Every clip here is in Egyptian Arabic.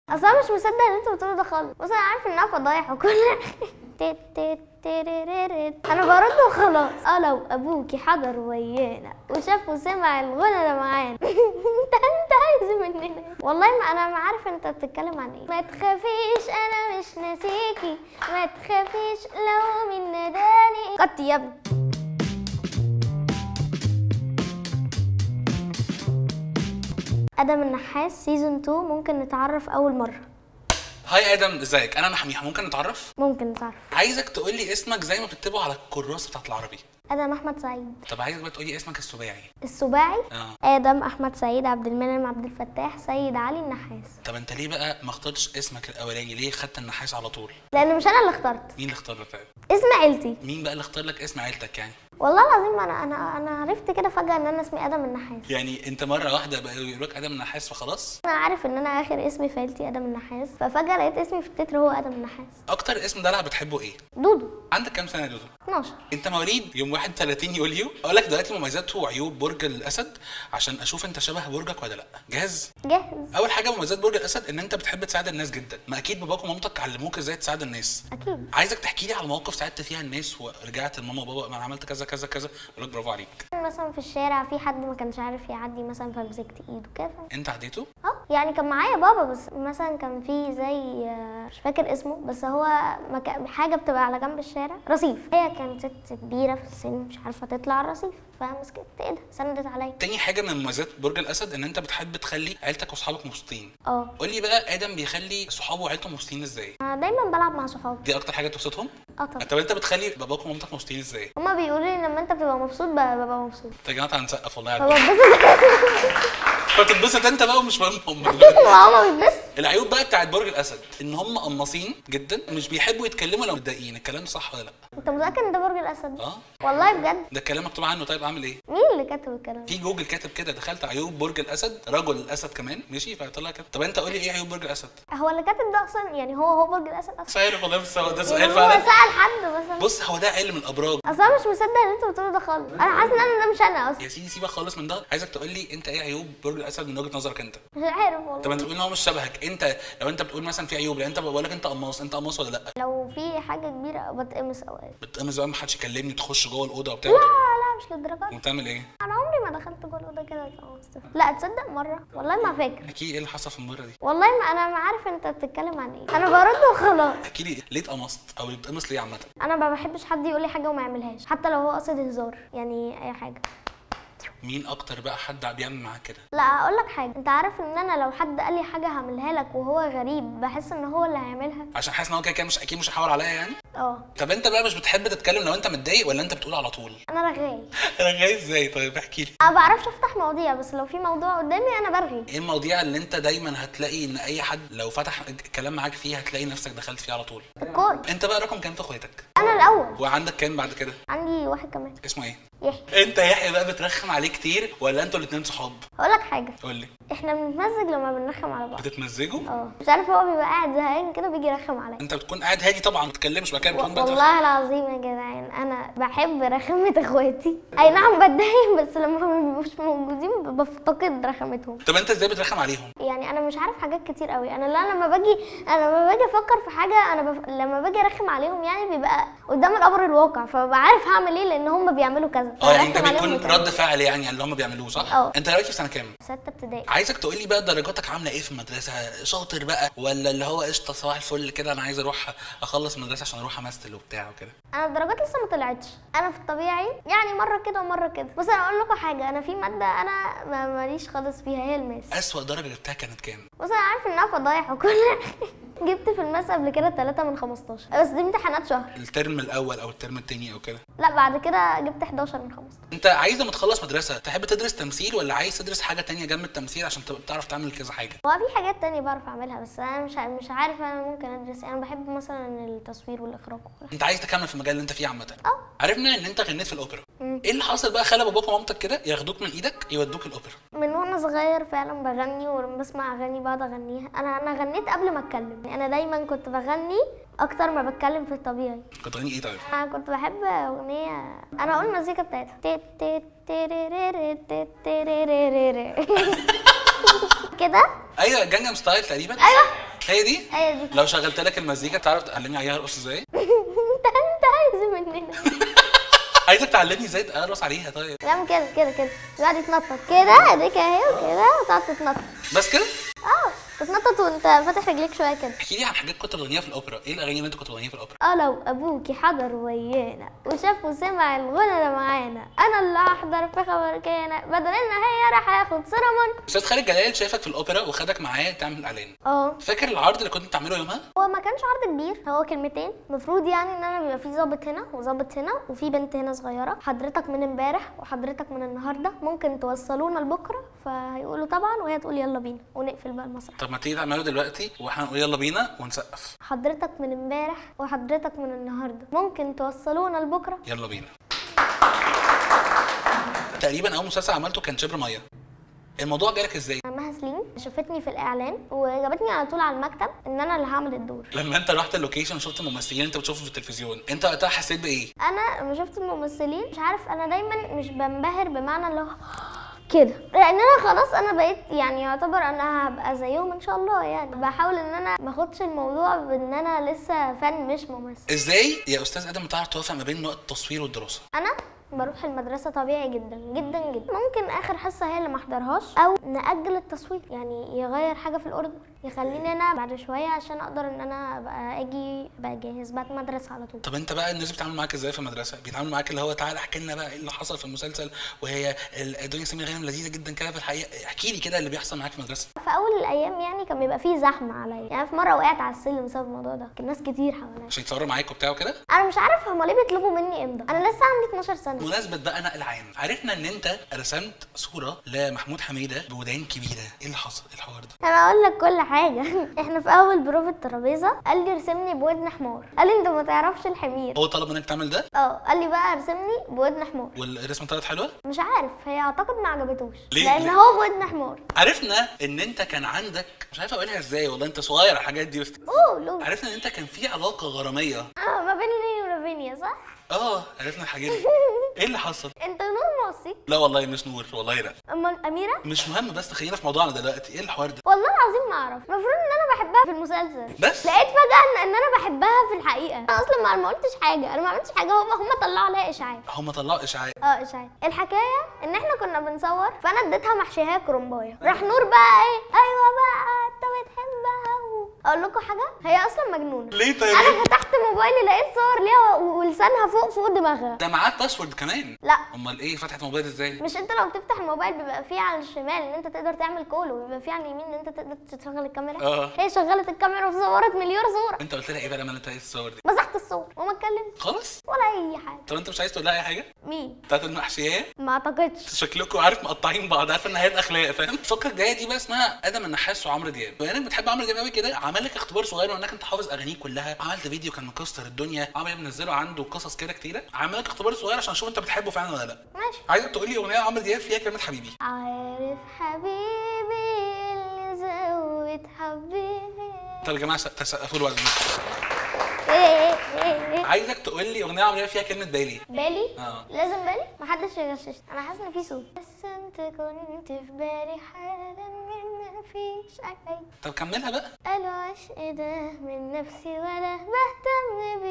اصل انا مش مصدق اللي انتوا بتقولوا ده خالص بس انا عارف انها فضايح وكل تيت تيت تيريريريت. انا برد وخلاص اه لو ابوكي حضر ويانا وشاف وسمع الغنى ده معانا انت انت عايز مننا والله ما انا ما عارف انت بتتكلم عن ايه ما تخافيش انا مش ناسيكي ما تخافيش لو من نداني قط يا ابني ادم النحاس سيزون 2 ممكن نتعرف اول مره هاي ادم ازيك انا محميح ممكن نتعرف ممكن نتعرف عايزك تقول لي اسمك زي ما بتكتبه على الكراسه بتاعت العربي ادم احمد سعيد طب عايزك بقى تقول لي اسمك السباعي السباعي اه ادم احمد سعيد عبد المنعم عبد الفتاح سيد علي النحاس طب انت ليه بقى ما اخترتش اسمك الاولاني ليه خدت النحاس على طول لان مش انا اللي اخترت مين اللي اختار لك طيب اسم عيلتي مين بقى اللي اختار لك اسم عيلتك يعني والله العظيم انا انا انا عرفت كده فجاه ان انا اسمي ادم النحاس يعني انت مره واحده بقى يقول لك ادم النحاس فخلاص انا عارف ان انا اخر اسمي في عيلتي ادم النحاس ففجاه لقيت اسمي في التتر هو ادم النحاس اكتر اسم دلع بتحبه ايه دودو عندك كام سنه يا دودو 12 انت مواليد يوم 31 يوليو اقول لك دلوقتي مميزات وعيوب برج الاسد عشان اشوف انت شبه برجك ولا لا جاهز جاهز اول حاجه مميزات برج الاسد ان انت بتحب تساعد الناس جدا ما اكيد باباك ومامتك علموك ازاي تساعد الناس اكيد عايزك تحكي لي على مواقف ساعدت فيها الناس ورجعت لماما وبابا ما انا عملت كذا كذا كذا يقول لك برافو عليك مثلا في الشارع في حد ما كانش عارف يعدي مثلا فمسكت ايده كده انت عديته اه يعني كان معايا بابا بس مثلا كان في زي آه، مش فاكر اسمه بس هو مكان حاجه بتبقى على جنب الشارع رصيف هي كانت ست كبيره في السن مش عارفه تطلع على الرصيف فمسكت ايدها سندت عليا تاني حاجه من مميزات برج الاسد ان انت بتحب تخلي عيلتك واصحابك مبسوطين اه قول لي بقى ادم بيخلي صحابه وعيلته مبسوطين ازاي انا دايما بلعب مع صحابي دي اكتر حاجه تبسطهم اه طبعا طب انت بتخلي باباك ومامتك مبسوطين ازاي هما بيقولوا لي لما انت بتبقى مبسوط ب- ببقى مبسوط انت يا جماعه هنسقف والله على فبتبسط فتتبسط انت بقى ومش مهم هم دلوقتي. هما بيتبسطوا العيوب بقى بتاعت برج الاسد ان هم قماصين جدا مش بيحبوا يتكلموا لو متضايقين الكلام ده صح ولا لا انت متاكد ان ده برج الاسد اه والله بجد ده الكلام مكتوب عنه طيب اعمل ايه مين اللي كاتب الكلام ده؟ في جوجل كاتب كده دخلت عيوب برج الاسد رجل الاسد كمان ماشي فطلع كده طب انت قول لي ايه عيوب برج الاسد هو اللي كاتب ده اصلا يعني هو هو برج الاسد مش اصلا عارف والله بس هو ده يعني سؤال هو فعلا سال حد مثلا بص هو ده علم الابراج اصل انا مش مصدق اللي انتوا بتقولوا ده خالص انا حاسه ان انا ده مش انا اصلا يا سيدي سيبك خالص من ده عايزك تقول لي انت ايه عيوب برج الاسد من وجهه نظرك انت مش عارف طب والله انت بتقول ان هو مش شبهك انت لو انت بتقول مثلا في عيوب لان انت بقول لك انت قماص انت قماص ولا لا لو في حاجه كبيره بتقمص اوقات بتقمص بقى ما حدش يكلمني تخش جوه الاوضه وبتاع لا لا مش للدرجه دي. وبتعمل ايه انا عمري ما دخلت جوه الاوضه كده اتقمصت لا تصدق مره والله ما فاكر احكي لي ايه اللي حصل في المره دي والله ما انا ما عارف انت بتتكلم عن ايه انا برد وخلاص احكي لي ليه اتقمصت او بتقمص ليه عامه انا ما بحبش حد يقول لي حاجه وما يعملهاش حتى لو هو قصد هزار يعني اي حاجه مين اكتر بقى حد بيعمل معاك كده لا اقول لك حاجه انت عارف ان انا لو حد قال لي حاجه هعملها لك وهو غريب بحس ان هو اللي هيعملها عشان حاسس ان هو كده كده مش اكيد مش هيحاول عليا يعني اه طب انت بقى مش بتحب تتكلم لو انت متضايق ولا انت بتقول على طول انا رغاي انا جاي ازاي طيب احكي لي انا ما بعرفش افتح مواضيع بس لو في موضوع قدامي انا برغي ايه المواضيع اللي انت دايما هتلاقي ان اي حد لو فتح كلام معاك فيها هتلاقي نفسك دخلت فيه على طول الكورة انت بقى رقم كام في اخواتك انا الاول وعندك كام بعد كده عندي واحد كمان اسمه ايه يحيى انت يحيى بقى بترخم عليه كتير ولا انتوا الاتنين صحاب اقول لك حاجه قول لي احنا بنتمزج لما بنرخم على بعض بتتمزجوا اه مش عارف هو بيبقى قاعد زهقان كده بيجي يرخم عليا انت بتكون قاعد هادي طبعا ما بتتكلمش بعد كده بتكون بقى ترخم. والله العظيم يا جدعان انا بحب رخامة اخواتي اي نعم بتضايق بس لما هم مش موجودين بفتقد رخامتهم طب انت ازاي بترخم عليهم يعني انا مش عارف حاجات كتير قوي انا لا لما باجي انا لما باجي افكر في حاجه انا بف... لما باجي ارخم عليهم يعني بيبقى قدام الامر الواقع فببقى عارف هعمل ايه لان هم بيعملوا كذا اه يعني انت فأرخم عليهم بيكون ويتعمل. رد فعل يعني على اللي هم بيعملوه صح اه. انت دلوقتي في سنه كام سته ابتدائي عايزك تقول لي بقى درجاتك عامله ايه في المدرسه شاطر بقى ولا اللي هو قشطه صباح الفل كده انا عايز اروح اخلص المدرسه عشان اروح امثل وبتاع وكده انا الدرجات لسه ما طلعتش انا في الطبيعي يعني مره كده ومره كده بس انا اقول لكم حاجه انا في ماده انا ما- ماليش خالص فيها هي الماس اسوأ درجه جبتها كانت كام بص انا عارف انها فضايح وكل جبت في الماس قبل كده 3 من 15 بس دي امتحانات شهر الترم الاول او الترم التاني او كده لا بعد كده جبت 11 من 15 انت عايز لما تخلص مدرسه تحب تدرس تمثيل ولا عايز تدرس حاجه تانية جنب التمثيل عشان تبقى بتعرف تعمل كذا حاجه هو في حاجات تانية بعرف اعملها بس انا مش ع- مش عارف انا ممكن ادرس ايه. انا بحب مثلا التصوير والاخراج وكده انت عايز تكمل في المجال اللي انت فيه عامه اه عرفنا ان انت غنيت في الاوبرا مم. ايه اللي حصل بقى خلى باباك ومامتك كده ياخدوك من ايدك يودوك الاوبرا من وانا صغير فعلا بغني ولما بسمع اغاني بقعد اغنيها انا انا غنيت قبل ما اتكلم انا دايما كنت بغني اكتر ما بتكلم في الطبيعي كنت غني ايه طيب انا كنت بحب اغنيه انا اقول المزيكا بتاعتها تيت تيت تيريريري تيت تيريريري. كده ايوه جانجام ستايل تقريبا ايوه هي دي هي دي لو شغلت لك المزيكا تعرف تعلمني عليها ارقص ازاي انت انت عايز مننا عايزك تعلمني ازاي ارقص عليها طيب نعمل كده كده كده يقعد يتنطط كده ايديك اهي وكده وتقعد تتنطط بس كده اه تتنطط وانت فاتح رجليك شويه كده احكي لي عن حاجات كنت بتغنيها في الاوبرا ايه الاغاني اللي انت كنت بتغنيها في الاوبرا اه لو ابوكي حضر ويانا وشاف وسمع الغنى ده معانا انا اللي هحضر في خبر كان بدل ان هي راح ياخد سيرمون استاذ خالد جلال شافك في الاوبرا وخدك معاه تعمل اعلان اه فاكر العرض اللي كنت بتعمله يومها هو ما كانش عرض كبير هو كلمتين المفروض يعني ان انا بيبقى في ظابط هنا وظابط هنا وفي بنت هنا صغيره حضرتك من امبارح وحضرتك من النهارده ممكن توصلونا لبكره فهيقولوا طبعا وهي تقول يلا بينا ونقفل بقى المسرح طب ما تيجي تعمله دلوقتي واحنا نقول يلا بينا ونسقف حضرتك من امبارح وحضرتك من النهارده ممكن توصلونا لبكره يلا بينا تقريبا اول مسلسل عملته كان شبر ميه الموضوع جالك ازاي مها سليم شافتني في الاعلان وجابتني على طول على المكتب ان انا اللي هعمل الدور لما انت رحت اللوكيشن وشفت الممثلين انت بتشوفهم في التلفزيون انت وقتها حسيت بايه انا لما شفت الممثلين مش عارف انا دايما مش بنبهر بمعنى اللي هو كده لان انا خلاص انا بقيت يعني يعتبر انا هبقى زيهم ان شاء الله يعني بحاول ان انا ما اخدش الموضوع بان انا لسه فن مش ممثل ازاي يا استاذ ادم بتعرف توافق ما بين وقت التصوير والدراسه انا بروح المدرسة طبيعي جدا جدا جدا ممكن آخر حصة هي اللي ما احضرهاش أو نأجل التصوير يعني يغير حاجة في الأوردر يخليني أنا بعد شوية عشان أقدر إن أنا أبقى أجي أبقى جاهز بعد المدرسة على طول طب انت بقى الناس بيتعاملوا معاك ازاي في المدرسه بيتعاملوا معاك اللي هو تعالى احكي لنا بقى ايه اللي حصل في المسلسل وهي ال- دنيا سمير غانم لذيذه جدا كده في الحقيقه احكي لي كده اللي بيحصل معاك في المدرسه في أول الأيام يعني كان بيبقى فيه زحمة عليا يعني في مرة وقعت على السلم بسبب الموضوع ده كان ناس كتير حواليا عشان يتصوروا معاك وبتاع وكده أنا مش عارف هما ليه بيطلبوا مني إمضاء أنا لسه عندي 12 سنة بمناسبة بقى نقل عام عرفنا ان انت رسمت صورة لمحمود حميدة بودان كبيرة ايه اللي حصل ايه الحوار ده انا اقول لك كل حاجه احنا في اول بروفة الترابيزه قال لي ارسمني بودن حمار قال لي انت ما تعرفش الحمير هو طلب منك تعمل ده اه قال لي بقى ارسمني بودن حمار والرسمة طلعت حلوة مش عارف هي اعتقد ما عجبتوش ليه؟ لان ليه؟ هو بودن حمار عرفنا ان انت كان عندك مش عارف اقولها ازاي والله انت صغير على الحاجات دي بس اوه لو عرفنا ان انت كان في علاقة غرامية اه ما بين ليلي ولافينيا صح اه عرفنا الحاجات دي ايه اللي حصل انت نور موسيقى لا والله مش نور والله لا امال اميره مش مهم بس خلينا في موضوعنا دلوقتي ايه الحوار ده والله العظيم ما اعرف المفروض ان انا بحبها في المسلسل بس؟ لقيت فجاه ان, ان انا بحبها في الحقيقه انا اصلا ما- ما قلتش حاجه انا ما عملتش حاجه هم هم طلعوا عليا اشاعات هم طلعوا اشاعات اه اشاعات الحكايه ان احنا كنا بنصور فانا اديتها محشيها كرنبايه راح نور بقى ايه ايوه بقى انت بتحبها و... اقول لكم حاجه هي اصلا مجنونه ليه طيب انا فتحت موبايلي لقيت صور ليها و- ولسانها فوق فوق دماغها ده معاك باسورد كمان لا امال ايه فتحت موبايل ازاي مش انت لو بتفتح الموبايل بيبقى فيه على الشمال ان انت تقدر تعمل كول وبيبقى فيه على اليمين ان انت تقدر تشغل الكاميرا اه. هي شغلت الكاميرا وصورت مليار صوره انت قلت لها ايه بقى لما انت عايز الصور دي مسحت الصور وما اتكلمتش خالص ولا اي حاجه طب انت مش عايز تقول لها اي حاجه مين بتاعت المحشيه ما اعتقدش شكلكم عارف مقطعين بعض عارف ان هي الاخلاق فاهم الفقره الجايه دي بقى اسمها ادم النحاس وعمرو دياب بما انك بتحب عمرو دياب قوي كده عمل لك اختبار صغير وانك انت حافظ اغانيه كلها عملت فيديو كان مكسر الدنيا عمرو دياب منزله عنده قصص كده كتيره عمل لك اختبار صغير عشان اشوف انت بتحبه فعلا ولا لا ماشي عايزك تقول لي اغنيه عمرو دياب فيها كلمه حبيبي عارف حبيبي اللي زود حبيبي طب يا جماعه تسقفوا له بعد الموسيقى. ايه ايه ايه عايزك تقول لي اغنيه عمرو دياب فيها كلمه بالي بالي اه لازم بالي محدش يغشش انا حاسه ان في صوت بس انت كنت في بالي حالا من مفيش علي طب كملها بقى قالوا عشق ده من نفسي ولا بهتم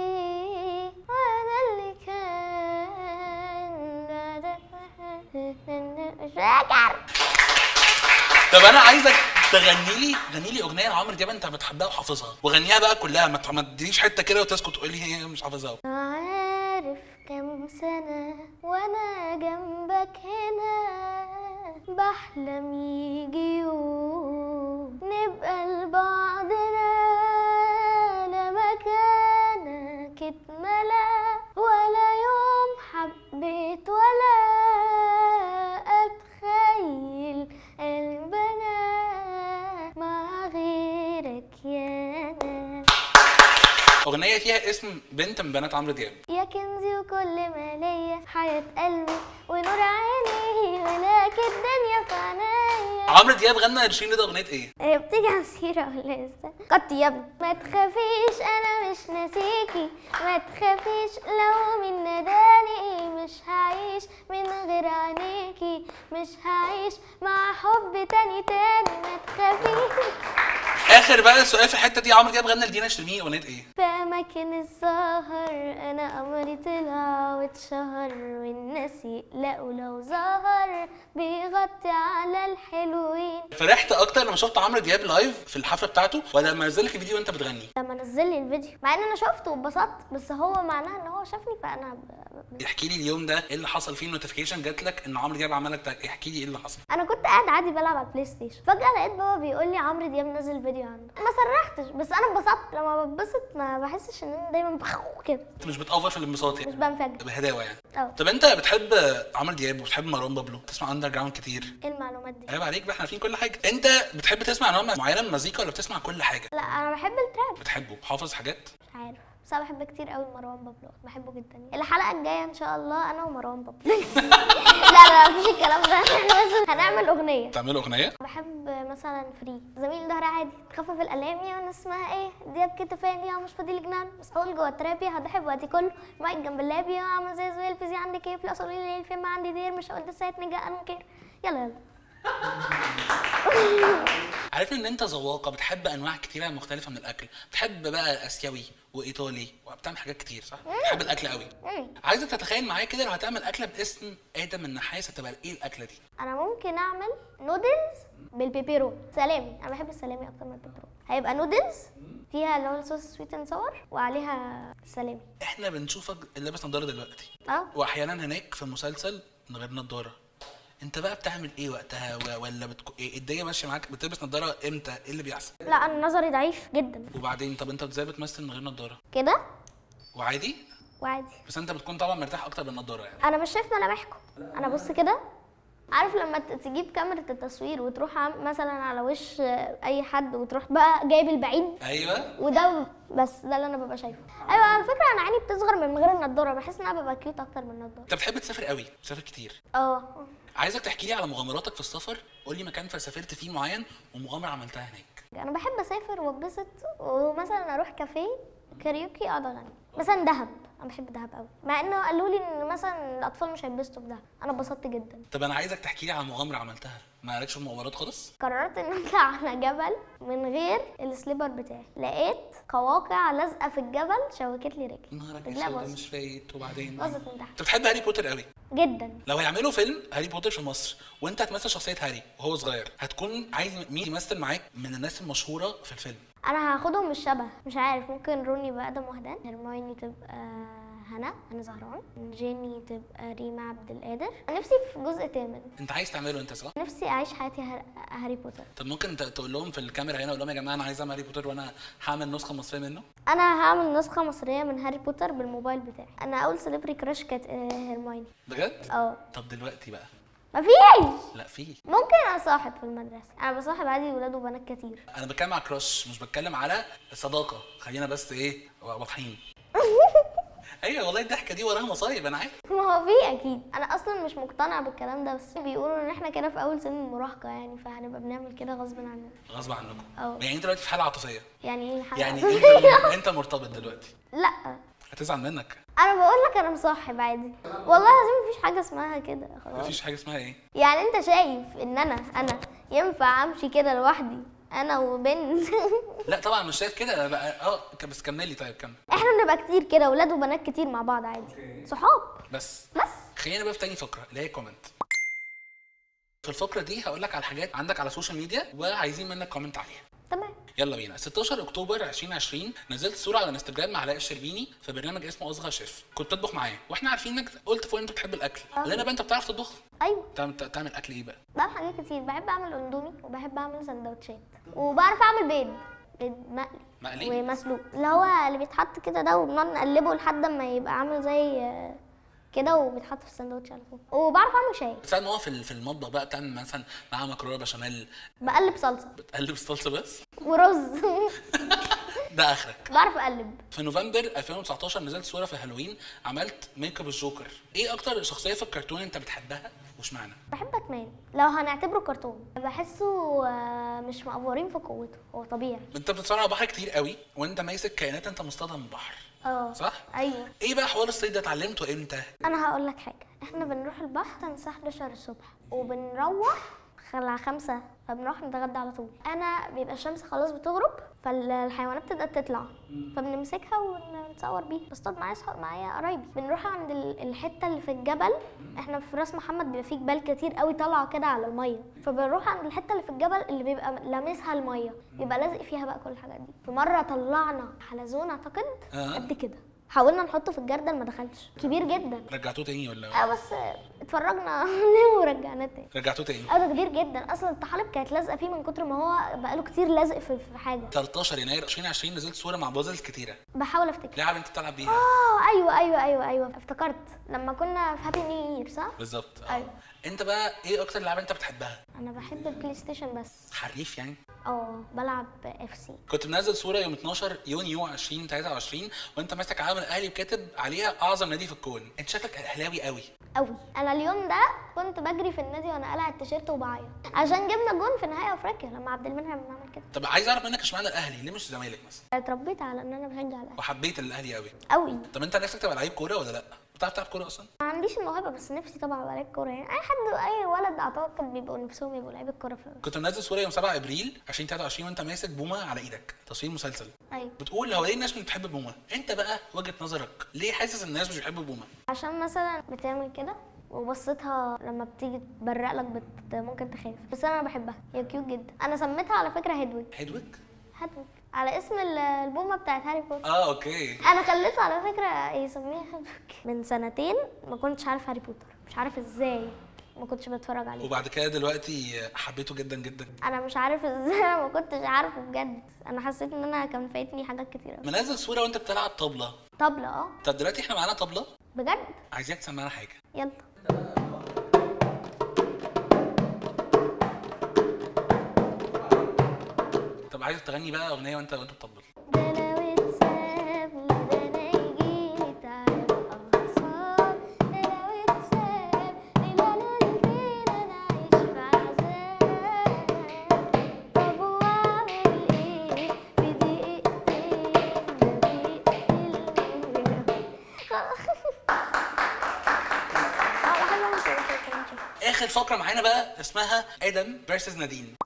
بيه وانا اللي كان بعدك مش فاكر طب انا عايزك تغني لي غني لي اغنيه لعمرو دياب انت بتحبها وحافظها وغنيها بقى كلها ما ت- ما تدينيش حته كده وتسكت تقول لي هي مش حافظها عارف كم سنة وأنا جنبك هنا بحلم يجي يوم نبقى لبعضنا لا مكانك اتملا ولا يوم حبيت ولا أتخيل قلبنا مع غيرك يا ناس اغنيه فيها اسم بنت من بنات عمرو دياب يا كنزي وكل ما ليا حياة قلبي ونور عيني ملاك الدنيا في عينيا عمرو دياب غنى لشيرين ده اغنيه ايه هي بتيجي على السيرة ولا لسه؟ قط يا ابني ما تخافيش انا مش ناسيكي ما تخافيش لو من نداني مش هعيش من غير عينيكي مش هعيش مع حب تاني تاني ما تخافيش اخر بقى سؤال في الحته دي عمرو دياب غنى لدينا شرمين اغنيه ايه في أماكن السهر أنا قمري طلع واتشهر والناس يقلقوا لو ظهر بيغطي على الحلوين فرحت اكتر لما شفت عمرو دياب لايف في الحفله بتاعته ولا لما نزل لك الفيديو وانت بتغني لما نزل لي الفيديو مع ان انا شفته واتبسطت بس هو معناه ان هو شافني فانا ب... ب- احكي لي اليوم ده ايه اللي حصل فيه النوتيفيكيشن جات لك ان عمرو دياب عمل لك تاج احكي لي ايه اللي حصل انا كنت قاعد عادي بلعب على البلاي ستيشن فجاه لقيت بابا بيقول لي عمرو دياب نزل فيديو عنده ما سرحتش بس انا انبسطت لما بتبسط ما بحسش ان انا دايما بخو كده انت مش بتأوفر في الانبساط مش يعني بنفجر بهداوه يعني اه طب انت بتحب عمرو دياب وبتحب مروان بابلو بتسمع اندر جراوند كتير ايه المعلومات دي عيب عليك بقى احنا عارفين كل حاجه انت بتحب تسمع نوع معين من المزيكا ولا بتسمع كل حاجه لا انا بحب التراب بتحبه حافظ حاجات مش عارف بس انا بحب كتير قوي مروان بابلو بحبه جدا الحلقه الجايه ان شاء الله انا ومروان بابلو لا لا مفيش الكلام ده احنا بس هنعمل اغنيه تعملوا اغنيه بحب مثلا فري زميل ظهر عادي تخفف الالام يا وانا اسمها ايه دياب كتفاني يا مش فاضي جنان مسحول جوه الترابي هضحب وقتي كله مايك جنب اللابي عامل زي زويل الفيزياء عندي كيف لا صلي لي الفيلم عندي دير مش قلت الساعه نجا انا كير يلا يلا عارف ان انت ذواقه بتحب انواع كتيره مختلفه من الاكل بتحب بقى اسيوي وايطالي وبتعمل حاجات كتير صح بتحب الاكل قوي مم. عايزك تتخيل معايا كده لو هتعمل اكله باسم ادم النحاس هتبقى ايه الاكله دي انا ممكن اعمل نودلز بالبيبرون سلامي انا بحب السلامي اكتر من البيبرون هيبقى نودلز فيها اللي هو الصوص سويت اند صور وعليها سلامي احنا بنشوفك لابس نضاره دلوقتي اه واحيانا هناك في مسلسل من غير نضاره انت بقى بتعمل ايه وقتها و- ولا بتكو... إيه الدنيا ماشيه معاك بتلبس نضاره امتى ايه اللي بيحصل لا انا نظري ضعيف جدا وبعدين طب انت ازاي بتمثل من غير نضاره كده وعادي وعادي بس انت بتكون طبعا مرتاح اكتر بالنضاره يعني انا مش شايف ملامحكم انا بص كده عارف لما ت- تجيب كاميرا التصوير وتروح عم- مثلا على وش اي حد وتروح بقى جايب البعيد ايوه وده بس ده اللي انا ببقى شايفه ايوه على فكره انا عيني بتصغر من غير النضاره بحس ان انا ببقى كيوت اكتر من النضاره انت بتحب تسافر قوي تسافر كتير اه عايزك تحكي لي على مغامراتك في السفر قول لي مكان سافرت فيه معين ومغامره عملتها هناك انا بحب اسافر واتبسط ومثلا اروح كافيه كاريوكي اقعد اغني مثلا دهب انا بحب دهب قوي مع انه قالوا لي ان مثلا الاطفال مش هيتبسطوا بدهب انا اتبسطت جدا طب انا عايزك تحكي لي على مغامره عملتها ما لكش في المغامرات خالص قررت ان اطلع على جبل من غير السليبر بتاعي لقيت قواقع لازقه في الجبل شوكت لي رجلي نهارك رجلها اسود باظت مش فايت وبعدين باظت من تحت انت بتحب هاري بوتر قوي جدا لو هيعملوا فيلم هاري بوتر في مصر وانت هتمثل شخصيه هاري وهو صغير هتكون عايز مين يمثل معاك من الناس المشهوره في الفيلم انا هاخدهم بالشبه مش عارف ممكن روني يبقى ادم وهدان هرمايني تبقى هنا هنا زهران جيني تبقى ريما عبد القادر أنا نفسي في جزء تامن انت عايز تعمله انت صح نفسي اعيش حياتي هار- هاري بوتر طب ممكن ت- تقول لهم في الكاميرا هنا قول لهم يا جماعه انا عايز اعمل هاري بوتر وانا هعمل نسخه مصريه منه انا هعمل نسخه مصريه من هاري بوتر بالموبايل بتاعي انا اول سليبري كراش كانت آه، هرمايني بجد اه طب دلوقتي بقى مفيش لا في ممكن اصاحب في المدرسه انا بصاحب عادي ولاد وبنات كتير انا بتكلم على كراش مش بتكلم على صداقه خلينا بس ايه واضحين ايوه والله الضحكه دي وراها مصايب انا عارف ما هو في اكيد انا اصلا مش مقتنعه بالكلام ده بس بيقولوا ان احنا كده في اول سن المراهقه يعني فهنبقى بنعمل كده غصب عننا غصب عنكم اه. يعني انت دلوقتي في حاله عاطفيه يعني ايه الحلقة؟ يعني انت انت مرتبط دلوقتي لا هتزعل منك انا بقول لك انا مصاحب عادي والله العظيم مفيش حاجه اسمها كده خلاص مفيش حاجه اسمها ايه يعني انت شايف ان انا انا ينفع امشي كده لوحدي انا وبنت لا طبعا مش شايف كده انا بقى اه ك- بس كملي طيب كمل احنا بنبقى كتير كده ولاد وبنات كتير مع بعض عادي صحاب بس بس خلينا بقى في تاني فقره اللي هي كومنت في الفقره دي هقول لك على حاجات عندك على السوشيال ميديا وعايزين منك كومنت عليها تمام يلا بينا 16 اكتوبر 2020 نزلت صوره على انستجرام مع علاء الشربيني في برنامج اسمه اصغر شيف كنت بتطبخ معاه واحنا عارفين انك قلت فوق انت بتحب الاكل لنا بقى انت بتعرف تطبخ ايوه تعمل, تعمل اكل ايه بقى بعمل حاجات كتير بحب اعمل اندومي وبحب اعمل سندوتشات وبعرف اعمل بيض بيض مقلي مقلي ومسلوق اللي هو اللي بيتحط كده ده وبنقعد نقلبه لحد ما يبقى عامل زي آه، كده وبيتحط في السندوتش على فوق وبعرف اعمل شاي بتساعد ماما في في المطبخ بقى بتعمل مثلا معاها مكرونه بشاميل بقلب صلصه بتقلب الصلصه بس ورز ده اخرك بعرف اقلب في نوفمبر 2019 نزلت صوره في هالوين عملت ميك اب الجوكر ايه اكتر شخصيه في الكرتون انت بتحبها واشمعنى بحب باتمان لو هنعتبره كرتون بحسه آه، مش مقفورين في قوته هو طبيعي انت بتتصور على البحر كتير قوي وانت ماسك كائنات انت مصطادها من البحر اه صح ايوه ايه بقى حوار الصيد ده اتعلمته امتى انا هقول لك حاجه احنا بنروح البحر الساعه 11 الصبح وبنروح دخل على خمسة فبنروح نتغدى على طول انا بيبقى الشمس خلاص بتغرب فالحيوانات تبدا تطلع فبنمسكها ونتصور بيها بصطاد معايا صحاب معايا قرايبي بنروح عند ال- الحته اللي في الجبل احنا في راس محمد بيبقى فيه جبال كتير قوي طالعه كده على الميه فبنروح عند الحته اللي في الجبل اللي بيبقى لامسها الميه بيبقى لازق فيها بقى كل الحاجات دي في مره طلعنا حلزون اعتقد آه. قد كده حاولنا نحطه في الجردل ما دخلش كبير جدا رجعتوه تاني ولا اه بس اتفرجنا عليه ورجعناه تاني رجعتوه تاني اه ده كبير جدا اصلا الطحالب كانت لازقه فيه من كتر ما هو بقاله كتير لازق في في حاجه 13 يناير 2020 نزلت صوره مع بازلز كتيره بحاول افتكر لعبه انت بتلعب بيها اه ايوه ايوه ايوه ايوه افتكرت لما كنا في هابي نيو يير صح بالظبط آه. أيوة. انت بقى ايه اكتر لعبه انت بتحبها انا بحب البلاي ستيشن بس حريف يعني اه بلعب اف سي كنت منزل صوره يوم 12 يونيو 2023 وانت ماسك علم الاهلي وكاتب عليها اعظم نادي في الكون انت شكلك اهلاوي قوي قوي انا اليوم ده كنت بجري في النادي وانا قلع التيشيرت وبعيط عشان جبنا جون في نهائي افريقيا لما عبد المنعم عمل كده طب عايز اعرف منك اشمعنى الاهلي ليه مش الزمالك مثلا اتربيت على ان انا بشجع الاهلي وحبيت الاهلي قوي قوي طب انت نفسك تبقى لعيب كوره ولا لا بتعرف تلعب كوره اصلا ما عنديش الموهبه بس نفسي طبعا ابقى لعيب كوره يعني اي حد اي ولد اعتقد بيبقوا نفسهم يبقوا لعيبه كوره في كنت منزل صوره يوم 7 ابريل 2023 وانت ماسك بومه على ايدك تصوير مسلسل ايوه بتقول هو ليه الناس مش بتحب بومه انت بقى وجهه نظرك ليه حاسس ان الناس مش بتحب بومه عشان مثلا بتعمل كده وبصيتها لما بتيجي تبرق لك بت... ممكن تخاف بس انا بحبها هي كيوت جدا انا سميتها على فكره هيدويج هيدويج هيدويج على اسم ال- البومه بتاعت هاري بوتر اه اوكي انا خليته على فكره يسميها هيدويج من سنتين ما كنتش عارف هاري بوتر مش عارف ازاي ما كنتش بتفرج عليه وبعد كده دلوقتي حبيته جدا جدا انا مش عارف ازاي انا ما كنتش عارفه بجد انا حسيت ان انا كان فايتني حاجات كتيره منزل صوره وانت بتلعب طبله طبلة اه طب دلوقتي احنا معانا طبله بجد عايزاك تسمعنا حاجه يلا طب عايزك تغني بقى اغنيه وانت وانت بتطبل ده لو اتساب ده انا يجيلي تعب اعصاب ده لو اتساب ليلتين انا عايش في عذاب طب واعمل ايه في دقيقتين ما بيقتلني اه بحب أعمل كده، شكراً، شكراً. اخر فقره معانا بقى اسمها ادم فيرسز نادين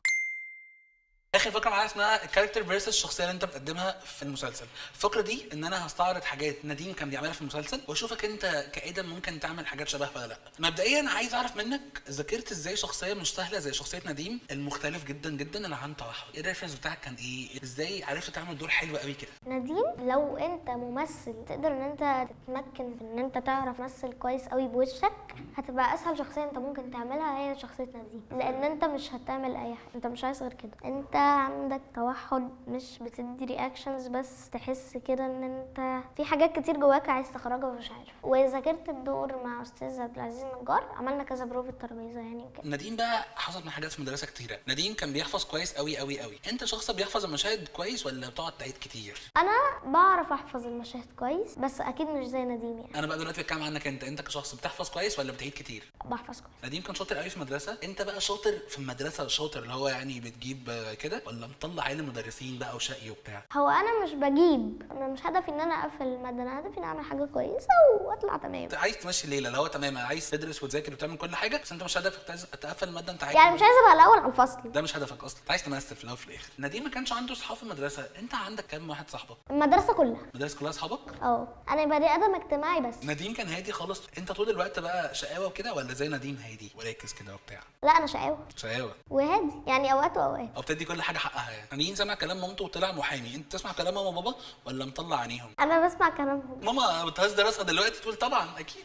اخر فقره معانا اسمها الكاركتر فيرسز الشخصيه اللي انت بتقدمها في المسلسل الفقره دي ان انا هستعرض حاجات نديم كان بيعملها في المسلسل واشوفك انت كادم ممكن تعمل حاجات شبهها ولا لا مبدئيا عايز اعرف منك ذاكرت ازاي شخصيه مش سهله زي شخصيه نديم المختلف جدا جدا اللي عنده توحد ايه الريفرنس بتاعك كان ايه ازاي عرفت تعمل دور حلو قوي كده نديم لو انت ممثل تقدر ان انت تتمكن في ان انت تعرف تمثل كويس قوي بوشك هتبقى اسهل شخصيه انت ممكن تعملها هي شخصيه نديم لان انت مش هتعمل اي حاجه انت مش عايز غير كده انت عندك توحد مش بتدي رياكشنز بس تحس كده ان انت في حاجات كتير جواك عايز تخرجها ومش عارف وذاكرت الدور مع استاذ عبد العزيز النجار عملنا كذا بروفة ترابيزه يعني وكده نديم بقى حصلت من حاجات في المدرسه كتيره نديم كان بيحفظ كويس قوي قوي قوي انت شخص بيحفظ المشاهد كويس ولا بتقعد تعيد كتير انا بعرف احفظ المشاهد كويس بس اكيد مش زي نديم يعني انا بقى دلوقتي بتكلم عنك انت انت كشخص بتحفظ كويس ولا بتعيد كتير بحفظ كويس نديم كان شاطر قوي في المدرسه انت بقى شاطر في المدرسه شاطر اللي هو يعني بتجيب آه، كده ولا مطلع عيل مدرسين بقى وشقي وبتاع هو انا مش بجيب انا مش هدفي ان انا اقفل الماده انا هدفي ان اعمل حاجه كويسه واطلع تمام انت عايز تمشي الليله اللي هو تمام عايز تدرس وتذاكر وتعمل كل حاجه بس انت مش هدفك تعز- تقفل الماده انت عايز يعني مش عايزه ابقى الاول على الفصل ده مش هدفك اصلا انت عايز تمثل في الاول وفي الاخر نديم ما كانش عنده صحاب في المدرسه انت عندك كام واحد صاحبك المدرسه كلها المدرسه كلها صحابك اه انا بني ادم اجتماعي بس نديم كان هادي خالص انت طول الوقت بقى شقاوه وكده ولا زي نديم هادي وراكز كده وبتاع لا انا شقاوه شقاوه وهادي يعني اوقات واوقات او بتدي كل حاجه حقها يعني نديم سمع كلام مامته وطلع محامي انت تسمع كلام ماما وبابا ولا مطلع عينيهم انا بسمع كلامهم ماما بتهز راسها دلوقتي تقول طبعا اكيد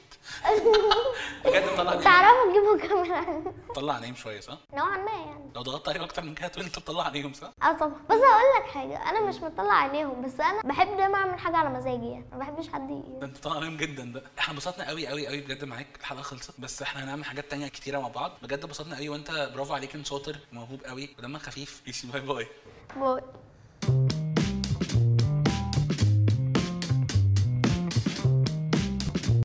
بجد مطلع عينيهم تعرفوا تجيبوا كاميرا مطلع عينيهم شويه صح نوعا ما يعني لو ضغطت عليهم اكتر من كده تقول انت مطلع عينيهم صح اه طبعا بس هقول لك حاجه انا مش مطلع عينيهم بس انا بحب دايما اعمل حاجه على مزاجي يعني ما بحبش حد ي- ده انت طالع عليهم جدا ده احنا انبسطنا قوي قوي قوي بجد معاك الحلقه خلصت بس احنا هنعمل حاجات تانية كتيره مع بعض بجد انبسطنا قوي وانت برافو عليك انت شاطر وموهوب قوي ودمك خفيف بيسي باي باي باي